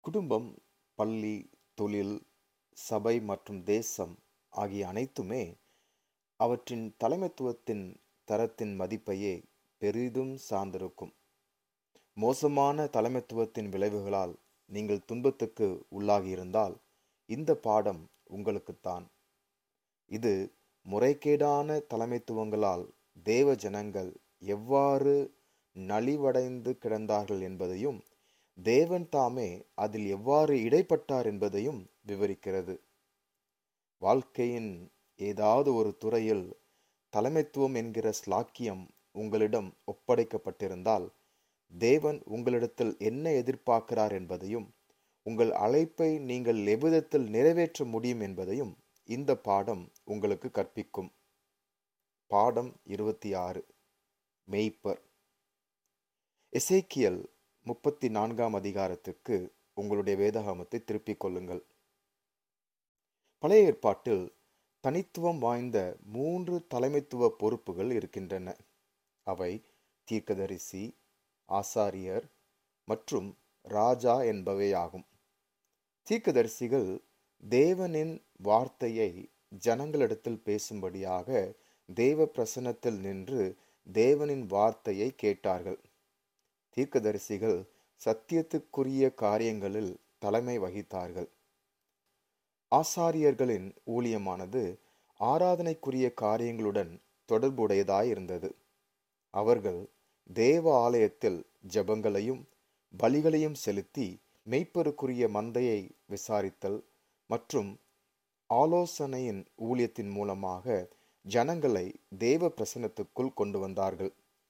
குடும்பம் பள்ளி தொழில் சபை மற்றும் தேசம் ஆகிய அனைத்துமே அவற்றின் தலைமைத்துவத்தின் தரத்தின் மதிப்பையே பெரிதும் சார்ந்திருக்கும் மோசமான தலைமைத்துவத்தின் விளைவுகளால் நீங்கள் துன்பத்துக்கு உள்ளாகியிருந்தால் இந்த பாடம் உங்களுக்குத்தான் இது முறைகேடான தலைமைத்துவங்களால் தேவ ஜனங்கள் எவ்வாறு நலிவடைந்து கிடந்தார்கள் என்பதையும் தேவன் தாமே அதில் எவ்வாறு இடைப்பட்டார் என்பதையும் விவரிக்கிறது வாழ்க்கையின் ஏதாவது ஒரு துறையில் தலைமைத்துவம் என்கிற ஸ்லாக்கியம் உங்களிடம் ஒப்படைக்கப்பட்டிருந்தால் தேவன் உங்களிடத்தில் என்ன எதிர்பார்க்கிறார் என்பதையும் உங்கள் அழைப்பை நீங்கள் எவ்விதத்தில் நிறைவேற்ற முடியும் என்பதையும் இந்த பாடம் உங்களுக்கு கற்பிக்கும் பாடம் இருபத்தி ஆறு மெய்ப்பர் எசேக்கியல் முப்பத்தி நான்காம் அதிகாரத்துக்கு உங்களுடைய வேதாகமத்தை திருப்பிக் கொள்ளுங்கள் பழைய ஏற்பாட்டில் தனித்துவம் வாய்ந்த மூன்று தலைமைத்துவ பொறுப்புகள் இருக்கின்றன அவை தீர்க்கதரிசி ஆசாரியர் மற்றும் ராஜா என்பவையாகும் தீர்க்கதரிசிகள் தேவனின் வார்த்தையை ஜனங்களிடத்தில் பேசும்படியாக தேவ பிரசனத்தில் நின்று தேவனின் வார்த்தையை கேட்டார்கள் தீர்க்கதரிசிகள் சத்தியத்துக்குரிய காரியங்களில் தலைமை வகித்தார்கள் ஆசாரியர்களின் ஊழியமானது ஆராதனைக்குரிய காரியங்களுடன் தொடர்புடையதாயிருந்தது அவர்கள் தேவ ஆலயத்தில் ஜபங்களையும் பலிகளையும் செலுத்தி மெய்ப்பருக்குரிய மந்தையை விசாரித்தல் மற்றும் ஆலோசனையின் ஊழியத்தின் மூலமாக ஜனங்களை தேவ பிரசனத்துக்குள் கொண்டு வந்தார்கள்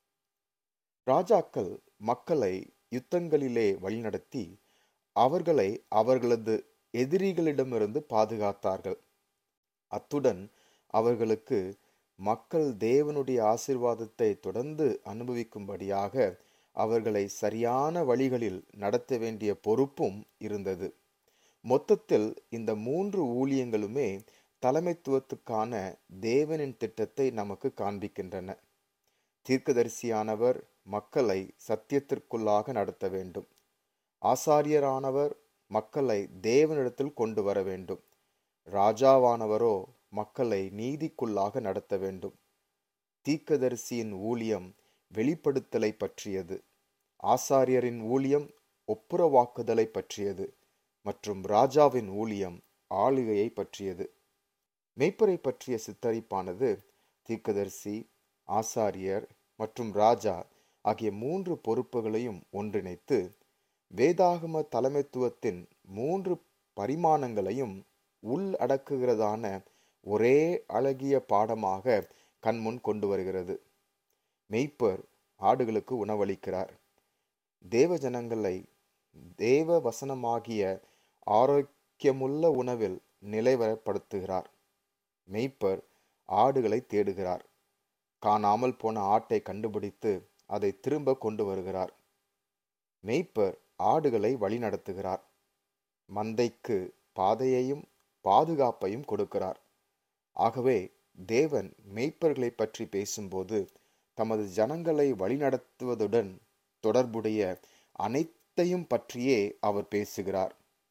ராஜாக்கள் மக்களை யுத்தங்களிலே வழிநடத்தி அவர்களை அவர்களது எதிரிகளிடமிருந்து பாதுகாத்தார்கள் அத்துடன் அவர்களுக்கு மக்கள் தேவனுடைய ஆசிர்வாதத்தை தொடர்ந்து அனுபவிக்கும்படியாக அவர்களை சரியான வழிகளில் நடத்த வேண்டிய பொறுப்பும் இருந்தது மொத்தத்தில் இந்த மூன்று ஊழியங்களுமே தலைமைத்துவத்துக்கான தேவனின் திட்டத்தை நமக்கு காண்பிக்கின்றன தீர்க்கதரிசியானவர் மக்களை சத்தியத்திற்குள்ளாக நடத்த வேண்டும் ஆசாரியரானவர் மக்களை தேவனிடத்தில் கொண்டு வர வேண்டும் ராஜாவானவரோ மக்களை நீதிக்குள்ளாக நடத்த வேண்டும் தீர்க்கதரிசியின் ஊழியம் வெளிப்படுத்தலை பற்றியது ஆசாரியரின் ஊழியம் ஒப்புரவாக்குதலை பற்றியது மற்றும் ராஜாவின் ஊழியம் ஆளுகையை பற்றியது மெய்ப்பரை பற்றிய சித்தரிப்பானது தீர்க்கதரிசி ஆசாரியர் மற்றும் ராஜா ஆகிய மூன்று பொறுப்புகளையும் ஒன்றிணைத்து வேதாகம தலைமைத்துவத்தின் மூன்று பரிமாணங்களையும் உள் அடக்குகிறதான ஒரே அழகிய பாடமாக கண்முன் கொண்டு வருகிறது மெய்ப்பர் ஆடுகளுக்கு உணவளிக்கிறார் தேவ ஜனங்களை தேவ வசனமாகிய ஆரோக்கியமுள்ள உணவில் நிலைவரப்படுத்துகிறார் மெய்ப்பர் ஆடுகளை தேடுகிறார் காணாமல் போன ஆட்டை கண்டுபிடித்து அதை திரும்ப கொண்டு வருகிறார் மெய்ப்பர் ஆடுகளை வழிநடத்துகிறார் மந்தைக்கு பாதையையும் பாதுகாப்பையும் கொடுக்கிறார் ஆகவே தேவன் மெய்ப்பர்களை பற்றி பேசும்போது தமது ஜனங்களை வழிநடத்துவதுடன் தொடர்புடைய அனைத்தையும் பற்றியே அவர் பேசுகிறார்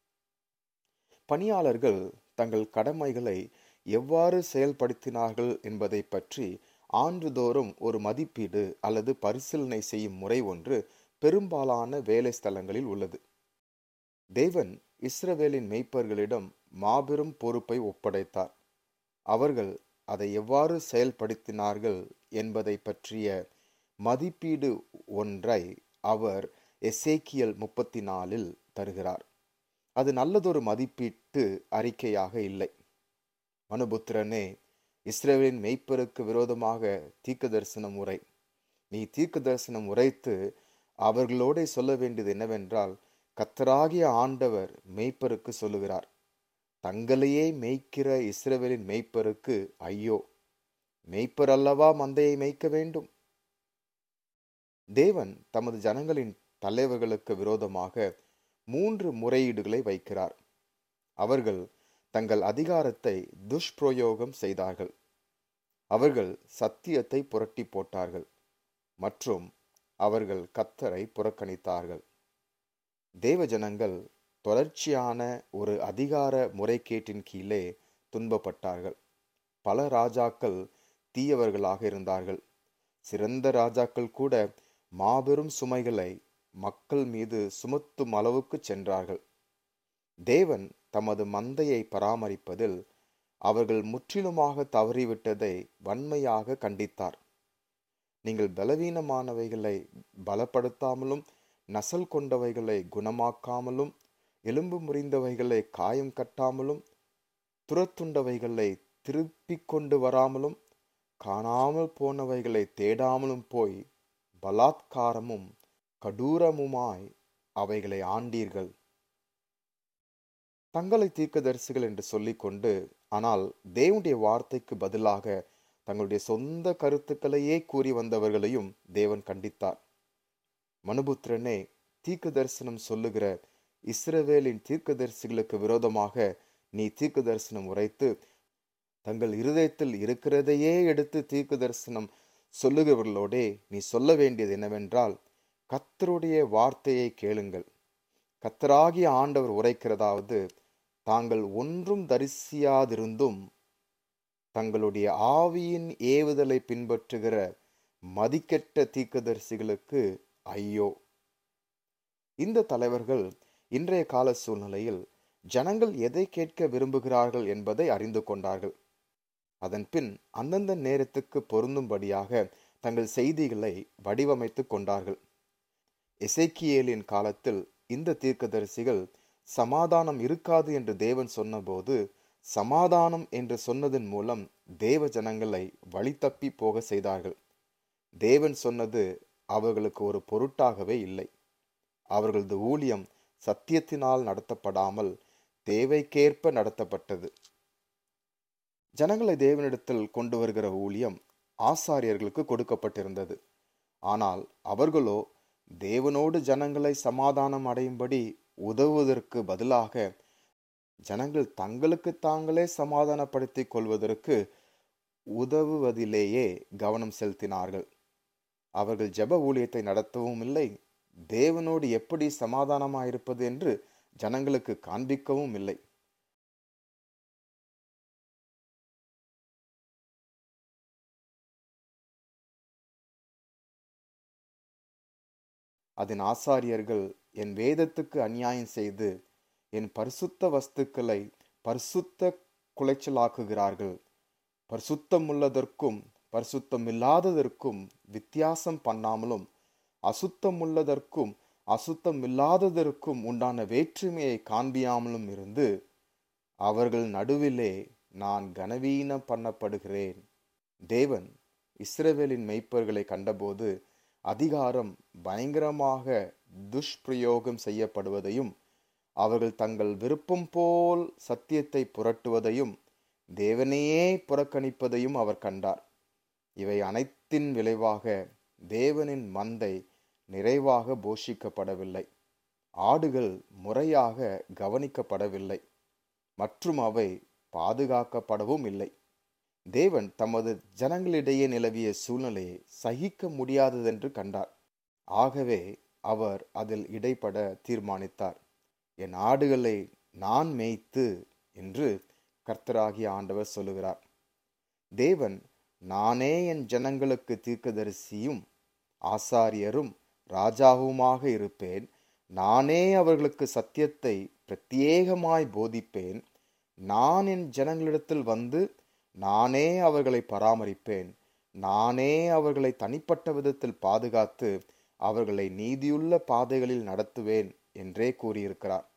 பணியாளர்கள் தங்கள் கடமைகளை எவ்வாறு செயல்படுத்தினார்கள் என்பதை பற்றி ஆண்டுதோறும் ஒரு மதிப்பீடு அல்லது பரிசீலனை செய்யும் முறை ஒன்று பெரும்பாலான வேலை ஸ்தலங்களில் உள்ளது தேவன் இஸ்ரவேலின் மெய்ப்பர்களிடம் மாபெரும் பொறுப்பை ஒப்படைத்தார் அவர்கள் அதை எவ்வாறு செயல்படுத்தினார்கள் என்பதை பற்றிய மதிப்பீடு ஒன்றை அவர் எசேக்கியல் முப்பத்தி நாலில் தருகிறார் அது நல்லதொரு மதிப்பீட்டு அறிக்கையாக இல்லை மனுபுத்திரனே இஸ்ரேலின் மெய்ப்பருக்கு விரோதமாக தீர்க்க தரிசனம் உரை நீ தீர்க்க தரிசனம் உரைத்து அவர்களோட சொல்ல வேண்டியது என்னவென்றால் கத்தராகிய ஆண்டவர் மெய்ப்பருக்கு சொல்லுகிறார் தங்களையே மேய்க்கிற இஸ்ரவேலின் மெய்ப்பருக்கு ஐயோ மெய்ப்பர் அல்லவா மந்தையை மேய்க்க வேண்டும் தேவன் தமது ஜனங்களின் தலைவர்களுக்கு விரோதமாக மூன்று முறையீடுகளை வைக்கிறார் அவர்கள் தங்கள் அதிகாரத்தை துஷ்பிரயோகம் செய்தார்கள் அவர்கள் சத்தியத்தை புரட்டி போட்டார்கள் மற்றும் அவர்கள் கத்தரை புறக்கணித்தார்கள் தேவ ஜனங்கள் தொடர்ச்சியான ஒரு அதிகார முறைகேட்டின் கீழே துன்பப்பட்டார்கள் பல ராஜாக்கள் தீயவர்களாக இருந்தார்கள் சிறந்த ராஜாக்கள் கூட மாபெரும் சுமைகளை மக்கள் மீது சுமத்தும் அளவுக்கு சென்றார்கள் தேவன் தமது மந்தையை பராமரிப்பதில் அவர்கள் முற்றிலுமாக தவறிவிட்டதை வன்மையாக கண்டித்தார் நீங்கள் பலவீனமானவைகளை பலப்படுத்தாமலும் நசல் கொண்டவைகளை குணமாக்காமலும் எலும்பு முறிந்தவைகளை காயம் கட்டாமலும் துரத்துண்டவைகளை திருப்பிக் கொண்டு வராமலும் காணாமல் போனவைகளை தேடாமலும் போய் பலாத்காரமும் கடூரமுமாய் அவைகளை ஆண்டீர்கள் தங்களை தீர்க்கதரிசிகள் என்று சொல்லிக்கொண்டு ஆனால் தேவனுடைய வார்த்தைக்கு பதிலாக தங்களுடைய சொந்த கருத்துக்களையே கூறி வந்தவர்களையும் தேவன் கண்டித்தார் மனுபுத்திரனே தீர்க்க தரிசனம் சொல்லுகிற இஸ்ரவேலின் தீர்க்கதரிசிகளுக்கு விரோதமாக நீ தீர்க்க தரிசனம் உரைத்து தங்கள் இருதயத்தில் இருக்கிறதையே எடுத்து தீர்க்க தரிசனம் சொல்லுகிறவர்களோடே நீ சொல்ல வேண்டியது என்னவென்றால் கத்தருடைய வார்த்தையை கேளுங்கள் கத்தராகிய ஆண்டவர் உரைக்கிறதாவது தாங்கள் ஒன்றும் தரிசியாதிருந்தும் தங்களுடைய ஆவியின் ஏவுதலை பின்பற்றுகிற மதிக்கெட்ட தீர்க்கதரிசிகளுக்கு ஐயோ இந்த தலைவர்கள் இன்றைய கால சூழ்நிலையில் ஜனங்கள் எதை கேட்க விரும்புகிறார்கள் என்பதை அறிந்து கொண்டார்கள் அதன் பின் அந்தந்த நேரத்துக்கு பொருந்தும்படியாக தங்கள் செய்திகளை வடிவமைத்து கொண்டார்கள் எசேக்கியேலின் காலத்தில் இந்த தீர்க்கதரிசிகள் சமாதானம் இருக்காது என்று தேவன் சொன்னபோது சமாதானம் என்று சொன்னதன் மூலம் தேவ ஜனங்களை வழி தப்பி போக செய்தார்கள் தேவன் சொன்னது அவர்களுக்கு ஒரு பொருட்டாகவே இல்லை அவர்களது ஊழியம் சத்தியத்தினால் நடத்தப்படாமல் தேவைக்கேற்ப நடத்தப்பட்டது ஜனங்களை தேவனிடத்தில் கொண்டு வருகிற ஊழியம் ஆசாரியர்களுக்கு கொடுக்கப்பட்டிருந்தது ஆனால் அவர்களோ தேவனோடு ஜனங்களை சமாதானம் அடையும்படி உதவுவதற்கு பதிலாக ஜனங்கள் தங்களுக்கு தாங்களே சமாதானப்படுத்திக் கொள்வதற்கு உதவுவதிலேயே கவனம் செலுத்தினார்கள் அவர்கள் ஜெப ஊழியத்தை நடத்தவும் இல்லை தேவனோடு எப்படி சமாதானமாயிருப்பது என்று ஜனங்களுக்கு காண்பிக்கவும் இல்லை அதன் ஆசாரியர்கள் என் வேதத்துக்கு அநியாயம் செய்து என் பரிசுத்த வஸ்துக்களை பரிசுத்த குலைச்சலாக்குகிறார்கள் பரிசுத்தம் உள்ளதற்கும் பரிசுத்தம் இல்லாததற்கும் வித்தியாசம் பண்ணாமலும் அசுத்தம் உள்ளதற்கும் அசுத்தம் இல்லாததற்கும் உண்டான வேற்றுமையை காண்பியாமலும் இருந்து அவர்கள் நடுவிலே நான் கனவீனம் பண்ணப்படுகிறேன் தேவன் இஸ்ரவேலின் மெய்ப்பர்களை கண்டபோது அதிகாரம் பயங்கரமாக துஷ்பிரயோகம் செய்யப்படுவதையும் அவர்கள் தங்கள் விருப்பம் போல் சத்தியத்தை புரட்டுவதையும் தேவனையே புறக்கணிப்பதையும் அவர் கண்டார் இவை அனைத்தின் விளைவாக தேவனின் மந்தை நிறைவாக போஷிக்கப்படவில்லை ஆடுகள் முறையாக கவனிக்கப்படவில்லை மற்றும் அவை பாதுகாக்கப்படவும் இல்லை தேவன் தமது ஜனங்களிடையே நிலவிய சூழ்நிலையை சகிக்க முடியாததென்று கண்டார் ஆகவே அவர் அதில் இடைப்பட தீர்மானித்தார் என் ஆடுகளை நான் மேய்த்து என்று கர்த்தராகிய ஆண்டவர் சொல்லுகிறார் தேவன் நானே என் ஜனங்களுக்கு தீர்க்கதரிசியும் ஆசாரியரும் ராஜாவுமாக இருப்பேன் நானே அவர்களுக்கு சத்தியத்தை பிரத்யேகமாய் போதிப்பேன் நான் என் ஜனங்களிடத்தில் வந்து நானே அவர்களை பராமரிப்பேன் நானே அவர்களை தனிப்பட்ட விதத்தில் பாதுகாத்து அவர்களை நீதியுள்ள பாதைகளில் நடத்துவேன் என்றே கூறியிருக்கிறார்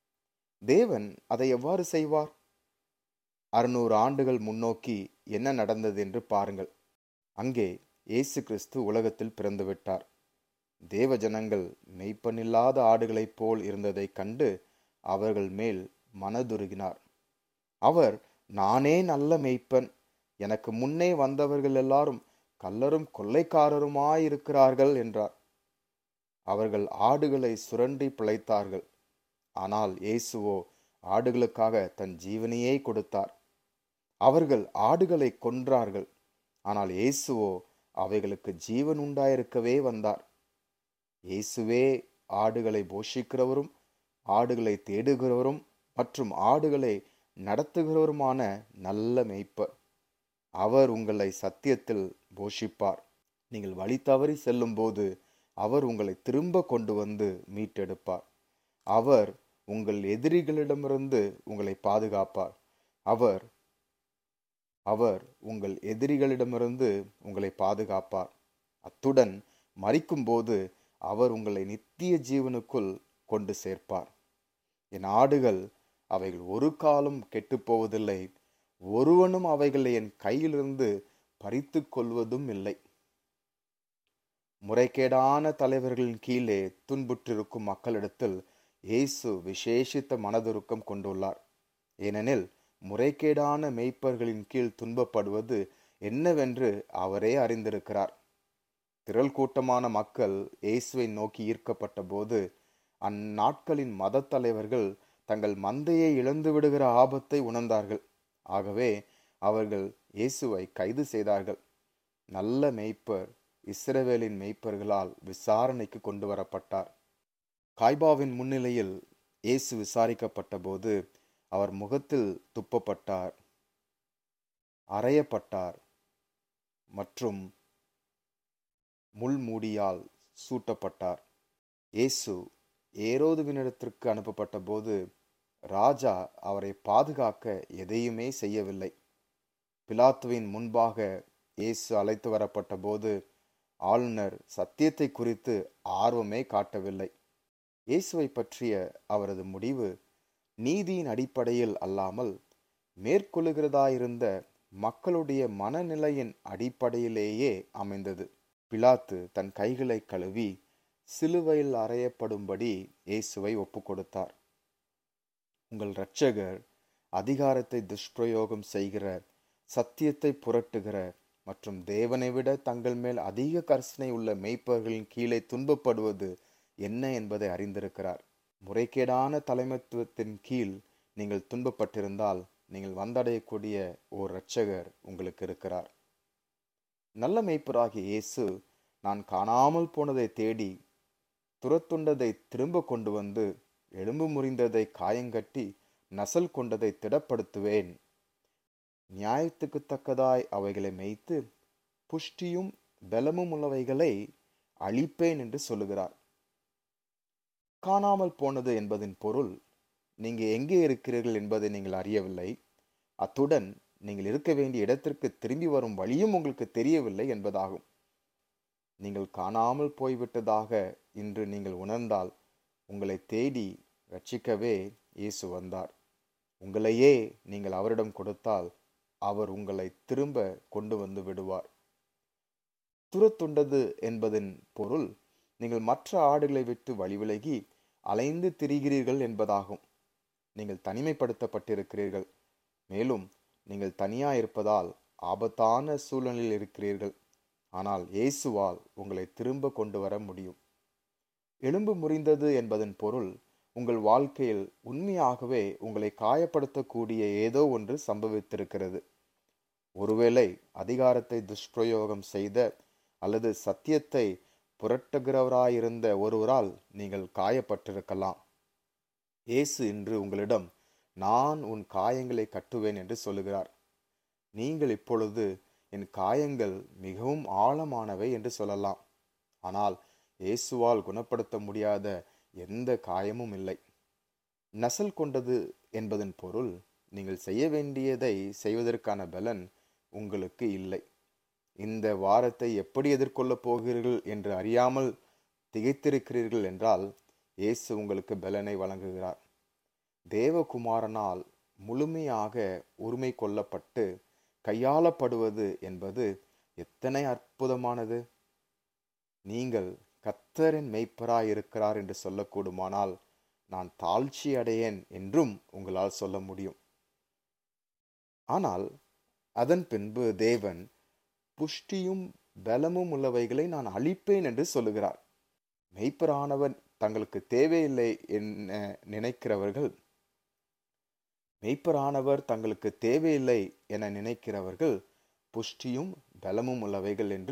தேவன் அதை எவ்வாறு செய்வார் அறுநூறு ஆண்டுகள் முன்னோக்கி என்ன நடந்தது என்று பாருங்கள் அங்கே இயேசு கிறிஸ்து உலகத்தில் பிறந்துவிட்டார் தேவ ஜனங்கள் மெய்ப்பனில்லாத ஆடுகளைப் போல் இருந்ததைக் கண்டு அவர்கள் மேல் மனதுருகினார் அவர் நானே நல்ல மெய்ப்பன் எனக்கு முன்னே வந்தவர்கள் எல்லாரும் கல்லரும் கொள்ளைக்காரருமாயிருக்கிறார்கள் என்றார் அவர்கள் ஆடுகளை சுரண்டி பிழைத்தார்கள் ஆனால் இயேசுவோ ஆடுகளுக்காக தன் ஜீவனையே கொடுத்தார் அவர்கள் ஆடுகளை கொன்றார்கள் ஆனால் இயேசுவோ அவைகளுக்கு ஜீவன் உண்டாயிருக்கவே வந்தார் இயேசுவே ஆடுகளை போஷிக்கிறவரும் ஆடுகளை தேடுகிறவரும் மற்றும் ஆடுகளை நடத்துகிறவருமான நல்ல மேய்ப்பர் அவர் உங்களை சத்தியத்தில் போஷிப்பார் நீங்கள் வழி தவறி செல்லும்போது அவர் உங்களை திரும்ப கொண்டு வந்து மீட்டெடுப்பார் அவர் உங்கள் எதிரிகளிடமிருந்து உங்களை பாதுகாப்பார் அவர் அவர் உங்கள் எதிரிகளிடமிருந்து உங்களை பாதுகாப்பார் அத்துடன் மறிக்கும்போது அவர் உங்களை நித்திய ஜீவனுக்குள் கொண்டு சேர்ப்பார் என் ஆடுகள் அவைகள் ஒரு காலம் கெட்டுப்போவதில்லை ஒருவனும் அவைகளை என் கையிலிருந்து பறித்து கொள்வதும் இல்லை முறைகேடான தலைவர்களின் கீழே துன்புற்றிருக்கும் மக்களிடத்தில் இயேசு விசேஷித்த மனதுருக்கம் கொண்டுள்ளார் ஏனெனில் முறைகேடான மெய்ப்பர்களின் கீழ் துன்பப்படுவது என்னவென்று அவரே அறிந்திருக்கிறார் திரள் கூட்டமான மக்கள் இயேசுவை நோக்கி ஈர்க்கப்பட்ட போது அந்நாட்களின் மத தலைவர்கள் தங்கள் மந்தையை இழந்து விடுகிற ஆபத்தை உணர்ந்தார்கள் ஆகவே அவர்கள் இயேசுவை கைது செய்தார்கள் நல்ல மெய்ப்பர் இஸ்ரவேலின் மெய்ப்பர்களால் விசாரணைக்கு கொண்டு வரப்பட்டார் காய்பாவின் முன்னிலையில் இயேசு விசாரிக்கப்பட்ட போது அவர் முகத்தில் துப்பப்பட்டார் அறையப்பட்டார் மற்றும் முள்மூடியால் சூட்டப்பட்டார் இயேசு ஏரோதுவினிடத்திற்கு அனுப்பப்பட்ட போது ராஜா அவரை பாதுகாக்க எதையுமே செய்யவில்லை பிலாத்துவின் முன்பாக இயேசு அழைத்து வரப்பட்ட போது ஆளுநர் சத்தியத்தை குறித்து ஆர்வமே காட்டவில்லை இயேசுவை பற்றிய அவரது முடிவு நீதியின் அடிப்படையில் அல்லாமல் மேற்கொள்ளுகிறதாயிருந்த மக்களுடைய மனநிலையின் அடிப்படையிலேயே அமைந்தது பிலாத்து தன் கைகளை கழுவி சிலுவையில் அறையப்படும்படி இயேசுவை ஒப்பு கொடுத்தார் உங்கள் இரட்சகர் அதிகாரத்தை துஷ்பிரயோகம் செய்கிற சத்தியத்தை புரட்டுகிற மற்றும் தேவனை விட தங்கள் மேல் அதிக கர்சனை உள்ள மெய்ப்பர்களின் கீழே துன்பப்படுவது என்ன என்பதை அறிந்திருக்கிறார் முறைகேடான தலைமைத்துவத்தின் கீழ் நீங்கள் துன்பப்பட்டிருந்தால் நீங்கள் வந்தடையக்கூடிய ஓர் இரட்சகர் உங்களுக்கு இருக்கிறார் நல்ல மெய்ப்பராகிய இயேசு நான் காணாமல் போனதை தேடி துரத்துண்டதை திரும்ப கொண்டு வந்து எலும்பு முறிந்ததை காயங்கட்டி நசல் கொண்டதை திடப்படுத்துவேன் நியாயத்துக்கு தக்கதாய் அவைகளை மேய்த்து புஷ்டியும் பலமும் உள்ளவைகளை அழிப்பேன் என்று சொல்லுகிறார் காணாமல் போனது என்பதின் பொருள் நீங்க எங்கே இருக்கிறீர்கள் என்பதை நீங்கள் அறியவில்லை அத்துடன் நீங்கள் இருக்க வேண்டிய இடத்திற்கு திரும்பி வரும் வழியும் உங்களுக்கு தெரியவில்லை என்பதாகும் நீங்கள் காணாமல் போய்விட்டதாக இன்று நீங்கள் உணர்ந்தால் உங்களை தேடி ரட்சிக்கவே இயேசு வந்தார் உங்களையே நீங்கள் அவரிடம் கொடுத்தால் அவர் உங்களை திரும்ப கொண்டு வந்து விடுவார் துரத்துண்டது என்பதன் பொருள் நீங்கள் மற்ற ஆடுகளை விட்டு வழிவிலகி அலைந்து திரிகிறீர்கள் என்பதாகும் நீங்கள் தனிமைப்படுத்தப்பட்டிருக்கிறீர்கள் மேலும் நீங்கள் தனியா இருப்பதால் ஆபத்தான சூழ்நிலையில் இருக்கிறீர்கள் ஆனால் இயேசுவால் உங்களை திரும்ப கொண்டு வர முடியும் எலும்பு முறிந்தது என்பதன் பொருள் உங்கள் வாழ்க்கையில் உண்மையாகவே உங்களை காயப்படுத்தக்கூடிய ஏதோ ஒன்று சம்பவித்திருக்கிறது ஒருவேளை அதிகாரத்தை துஷ்பிரயோகம் செய்த அல்லது சத்தியத்தை புரட்டுகிறவராயிருந்த ஒருவரால் நீங்கள் காயப்பட்டிருக்கலாம் இயேசு இன்று உங்களிடம் நான் உன் காயங்களை கட்டுவேன் என்று சொல்லுகிறார் நீங்கள் இப்பொழுது என் காயங்கள் மிகவும் ஆழமானவை என்று சொல்லலாம் ஆனால் இயேசுவால் குணப்படுத்த முடியாத எந்த காயமும் இல்லை நசல் கொண்டது என்பதன் பொருள் நீங்கள் செய்ய வேண்டியதை செய்வதற்கான பலன் உங்களுக்கு இல்லை இந்த வாரத்தை எப்படி எதிர்கொள்ளப் போகிறீர்கள் என்று அறியாமல் திகைத்திருக்கிறீர்கள் என்றால் இயேசு உங்களுக்கு பலனை வழங்குகிறார் தேவகுமாரனால் முழுமையாக உரிமை கொள்ளப்பட்டு கையாளப்படுவது என்பது எத்தனை அற்புதமானது நீங்கள் கத்தரின் மெய்ப்பராய் இருக்கிறார் என்று சொல்லக்கூடுமானால் நான் தாழ்ச்சி அடையேன் என்றும் உங்களால் சொல்ல முடியும் ஆனால் அதன் பின்பு தேவன் புஷ்டியும் பலமும் உள்ளவைகளை நான் அழிப்பேன் என்று சொல்லுகிறார் மெய்ப்பரானவன் தங்களுக்கு தேவையில்லை என்ன நினைக்கிறவர்கள் மெய்ப்பரானவர் தங்களுக்கு தேவையில்லை என நினைக்கிறவர்கள் புஷ்டியும் பலமும் உள்ளவைகள் என்று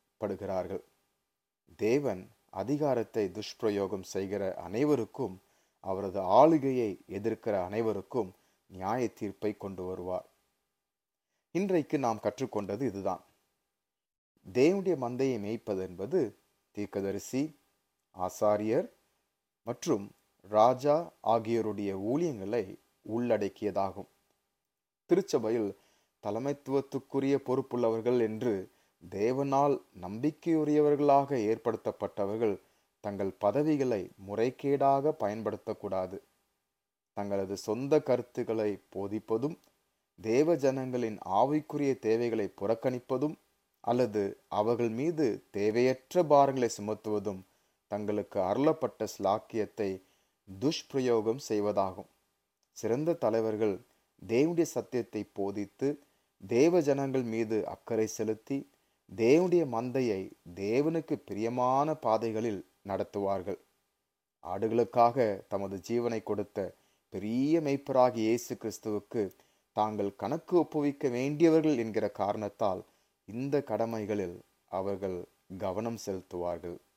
குறிப்பிடப்படுகிறார்கள் தேவன் அதிகாரத்தை துஷ்பிரயோகம் செய்கிற அனைவருக்கும் அவரது ஆளுகையை எதிர்க்கிற அனைவருக்கும் நியாய தீர்ப்பை கொண்டு வருவார் இன்றைக்கு நாம் கற்றுக்கொண்டது இதுதான் தேவனுடைய மந்தையை மேய்ப்பது என்பது தீர்க்கதரிசி ஆசாரியர் மற்றும் ராஜா ஆகியோருடைய ஊழியங்களை உள்ளடக்கியதாகும் திருச்சபையில் தலைமைத்துவத்துக்குரிய பொறுப்புள்ளவர்கள் என்று தேவனால் நம்பிக்கையுரியவர்களாக ஏற்படுத்தப்பட்டவர்கள் தங்கள் பதவிகளை முறைகேடாக பயன்படுத்தக்கூடாது தங்களது சொந்த கருத்துக்களை போதிப்பதும் தேவ ஜனங்களின் ஆவிக்குரிய தேவைகளை புறக்கணிப்பதும் அல்லது அவர்கள் மீது தேவையற்ற பாரங்களை சுமத்துவதும் தங்களுக்கு அருளப்பட்ட ஸ்லாக்கியத்தை துஷ்பிரயோகம் செய்வதாகும் சிறந்த தலைவர்கள் தேவனுடைய சத்தியத்தை போதித்து தேவ ஜனங்கள் மீது அக்கறை செலுத்தி தேவனுடைய மந்தையை தேவனுக்கு பிரியமான பாதைகளில் நடத்துவார்கள் ஆடுகளுக்காக தமது ஜீவனை கொடுத்த பெரிய மெய்ப்பராகிய இயேசு கிறிஸ்துவுக்கு தாங்கள் கணக்கு ஒப்புவிக்க வேண்டியவர்கள் என்கிற காரணத்தால் இந்த கடமைகளில் அவர்கள் கவனம் செலுத்துவார்கள்